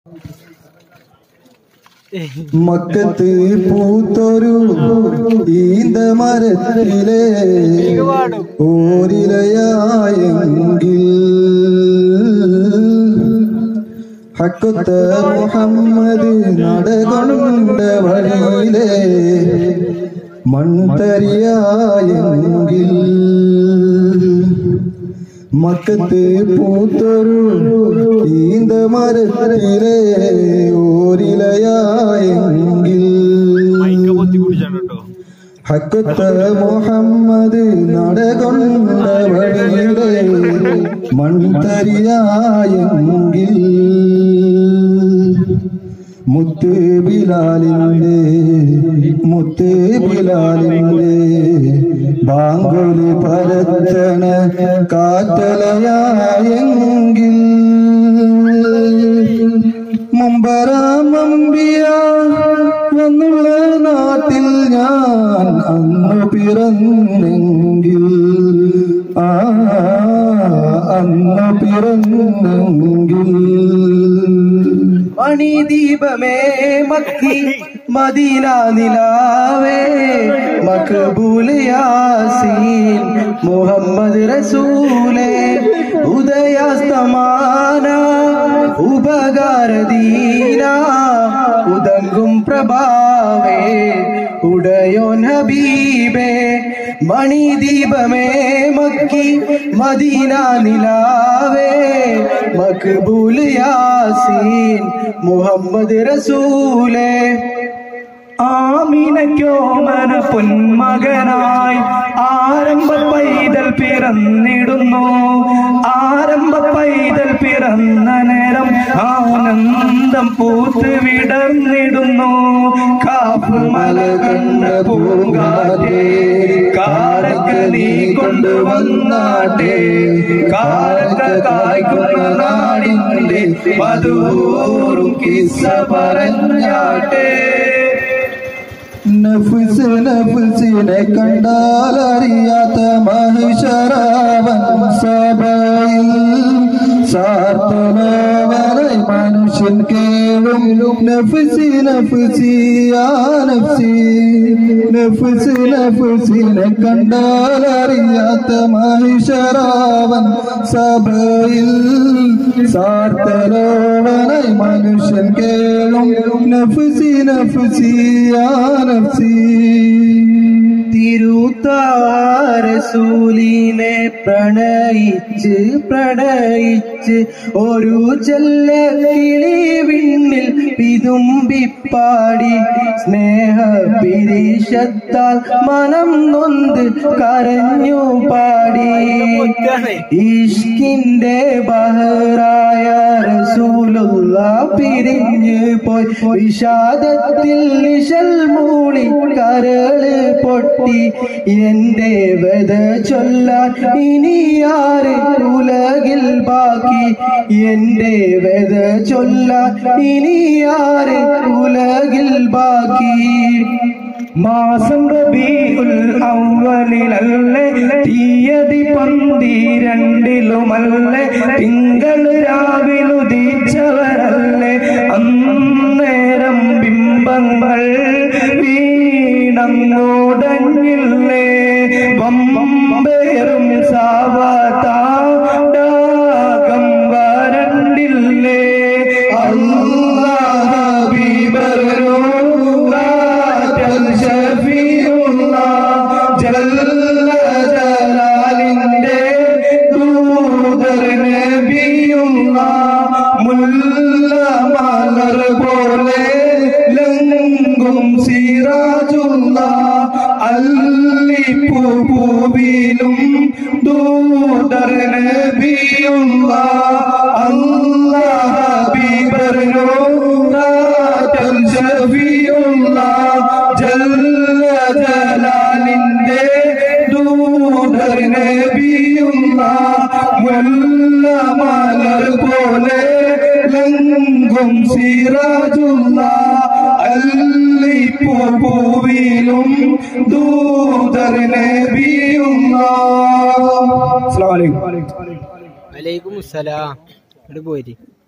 മക്കത്ത് പൂത്തൊരു ഈന്ത മരത്തിലെ ഓരിലയായെങ്കിൽ ഹക്കൊത്ത മുഹമ്മദ് നടകൊണ്ട വഴിയിലെ മൺതരിയായെങ്കിൽ മക്കത്ത് പൂത്തൊരു ഈന്ത മരത്തിലെ ഓരിലയായെങ്കിൽ ഹക്കത്ത മുഹമ്മദ് നടകൊണ്ട വഴിയിലെ മൺതരിയായെങ്കിൽ മുത്ത് ബിലാലിന്റെ മുത്ത് ബിലാലിന്റെ ബാങ്കുലി പരത്തണ കാറ്റലയായെങ്കിൽ മുമ്പരാമമ്പിയ എന്നുള്ള നാട്ടിൽ ഞാൻ അന്ന് പിറന്നെങ്കിൽ ആ അന്ന് പിറന്നെങ്കിൽ മണിദീപമേ മക്കി മദീന നിലാവേ മക്ബൂൽ യാസീൻ മുഹമ്മദ് റസൂലേ ഉദയാസ്തമാന ഉപകാരദീന ഉദങ്കും പ്രഭാവേ ഉടയോൻ ഹബീബേ മണിദീപമേ മക്കി മദീന നിലാവേ മക്ബൂൽ യാസീൻ മുഹമ്മദ് റസൂലേ ആമീനയ്ക്കോമന പൊന്മകനായി ആരംഭ പൈതൽ പിറന്നിടുന്നു ആരംഭ പൈതൽ പിറന്ന നേരം ആനന്ദം പൂത്ത് വിടർന്നിടുന്നു കാപ്പ് മല കണ്ട പൂങ്കാറ്റേ കാരക്ക നീ കൊണ്ടുവന്നാട്ടെ കാരക്ക കായ്ക്കുന്ന നാടിന്റെ മധുറും കിസ്സ പറഞ്ഞാട്ടെ നഫ്സ് നഫ്സിനെ കണ്ടാൽ അറിയാത്ത മഹിഷറാവൻ സഭയിൽ സാർത്തനവരെ മനുഷ്യൻ കേഴും നഫ്സി നഫ്സി ആ നഫ്സി നഫ്സ് നഫ്സിനെ കണ്ടാൽ അറിയാത്ത മഹിഷറാവൻ സഭയിൽ സാർത്തലോവനെ മനുഷ്യൻ കേളും നഫ്സി നഫ്സി ആ നഫ്സി തിരുത്താരസൂലിനെ പ്രണയിച്ച് പ്രണയിച്ച് ഒരു ചെല്ല കിളി വിണ്ണിൽ പിതുമ്പിപ്പാടി സ്നേഹ പിരീഷത്താൽ മനം നൊന്ത് കരഞ്ഞു പാടി ഇഷ്കിന്റെ ബഹറായ റസൂലുള്ള പിരിഞ്ഞു പോയി വിഷാദത്തിൽ നിശൽ മൂളി കരള് പൊട്ടി എന്റെ വെത ചൊല്ലാൻ ഇനി ആര് ഉലകിൽ ബാക്കി എന്റെ വെത ചൊല്ലാൻ ഇനി ആര് ഉലകിൽ ബാക്കി മാസം റബീഉൽ അവലിലല്ലേ തീയതി പന്തിരണ്ടിലുമല്ലേ തിങ്കൾ രാവിലുദിച്ചവരല്ലേ അന്നേരം ബിംബങ്ങൾ വീണങ്ങോടങ്ങില്ലേ വമ്പേറും സാവതാടകം വരണ്ടില്ലേ അല്ലാഹ ബിബറൂറാറ്റൽ ഷഫീഉള്ള ജല്ല ജലാലിന്റെ ദൂതർ നബിയുള്ള മുല്ല മലർ പോലെ ലങ്കും സിറാജുള്ള അല്ലിപ്പൂ പൂവിലും ദൂതർ നബിയുള്ള അല്ലാഹ ബിബറൂറാറ്റൽ ഷഫീഉള്ള ജല്ല ജലാലിന്റെ ദൂതർ നബിയുള്ള മുല്ല മലർ പോലെ ലങ്കും സിറാജുള്ള അല്ലിപ്പൂ പൂവിലും ദൂതർ നബിയുള്ള അസ്സലാമു അലൈക്കും വലൈക്കും അസ്സലാം ഇങ്ങോട്ട് പോരി